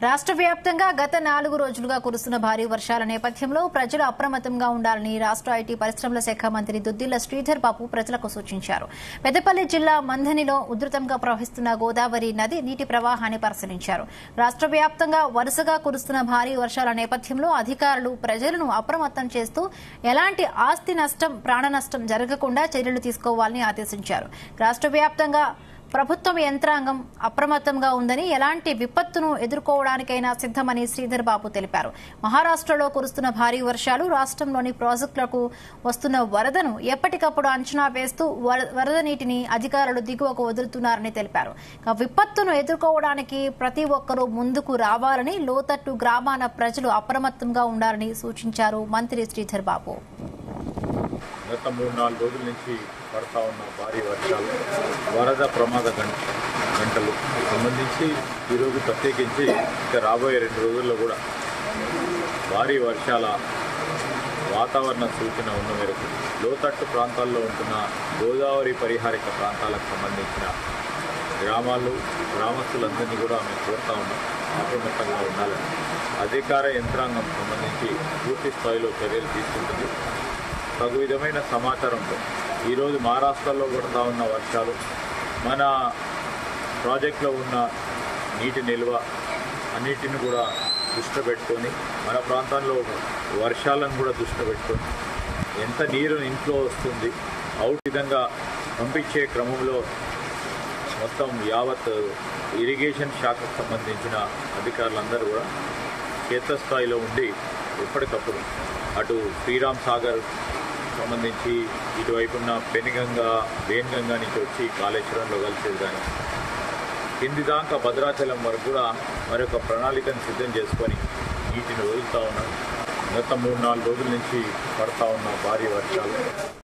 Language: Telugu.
రాష్ట్ర వ్యాప్తంగా గత నాలుగు రోజులుగా కురుస్తున్న భారీ వర్షాల నేపథ్యంలో ప్రజలు అప్రమత్తంగా ఉండాలని రాష్ట్ర ఐటీ పరిశ్రమల శాఖ మంత్రి దుద్దిల్ల శ్రీధర్ బాబు ప్రజలకు సూచించారు పెద్దపల్లి జిల్లా మంథనిలో ఉధృతంగా ప్రవహిస్తున్న గోదావరి నది నీటి ప్రవాహాన్ని పరిశీలించారు రాష్ట్ర వ్యాప్తంగా వరుసగా కురుస్తున్న భారీ వర్షాల నేపథ్యంలో అధికారులు ప్రజలను అప్రమత్తం చేస్తూ ఎలాంటి ఆస్తి నష్టం ప్రాణ నష్టం జరగకుండా చర్యలు తీసుకోవాలని ఆదేశించారు రాష్ట్ర వ్యాప్తంగా ప్రభుత్వం యంత్రాంగం అప్రమత్తంగా ఉందని ఎలాంటి విపత్తును ఎదుర్కోవడానికైనా సిద్దమని శ్రీధర్ బాబు తెలిపారు మహారాష్ట్రలో కురుస్తున్న భారీ వర్షాలు రాష్ట్రంలోని ప్రాజెక్టులకు వస్తున్న వరదను ఎప్పటికప్పుడు అంచనా వేస్తూ వర- వరద నీటిని అధికారులు దిగువకు వదులుతున్నారని తెలిపారు ఇక విపత్తును ఎదుర్కోవడానికి ప్రతి ఒక్కరూ ముందుకు రావాలని లోతట్టు గ్రామాల ప్రజలు అప్రమత్తంగా ఉండాలని సూచించారు మంత్రి శ్రీధర్ బాబు గత మూడు నాలుగు రోజుల నుంచి పడతా ఉన్న భారీ వర్షాలు వరద ప్రమాద గంట గంటలు సంబంధించి ఈరోజు ప్రత్యేకించి ఇక రాబోయే రెండు రోజుల్లో కూడా భారీ వర్షాల వాతావరణ సూచన ఉన్న మేరకు లోతట్టు ప్రాంతాల్లో ఉంటున్న గోదావరి పరిహారిక ప్రాంతాలకు సంబంధించిన గ్రామాలు గ్రామస్తులందరినీ కూడా మేము కోరుతా ఉన్నాం అప్రమత్తంగా ఉండాలని అధికార యంత్రాంగం సంబంధించి పూర్తి స్థాయిలో చర్యలు తీసుకుంటుంది తగు విధమైన సమాచారంతో ఈరోజు మహారాష్ట్రలో పడుతూ ఉన్న వర్షాలు మన ప్రాజెక్టులో ఉన్న నీటి నిల్వ అన్నిటిని కూడా దృష్టిలో పెట్టుకొని మన ప్రాంతంలో వర్షాలను కూడా దృష్టిలో పెట్టుకొని ఎంత నీరు ఇంట్లో వస్తుంది అవుట్ విధంగా పంపించే క్రమంలో మొత్తం యావత్ ఇరిగేషన్ శాఖకు సంబంధించిన అధికారులందరూ కూడా క్షేత్రస్థాయిలో ఉండి ఎప్పటికప్పుడు అటు శ్రీరామ్ సాగర్ సంబంధించి ఇటువైపున్న పెనుగంగా వేన్గంగా నుంచి వచ్చి కాళేశ్వరంలో కలిసేది కానీ కింది దాకా భద్రాచలం వరకు కూడా మరొక ప్రణాళికను సిద్ధం చేసుకొని నీటిని వదులుతూ ఉన్నారు గత మూడు నాలుగు రోజుల నుంచి పడతా ఉన్న భారీ వర్షాలు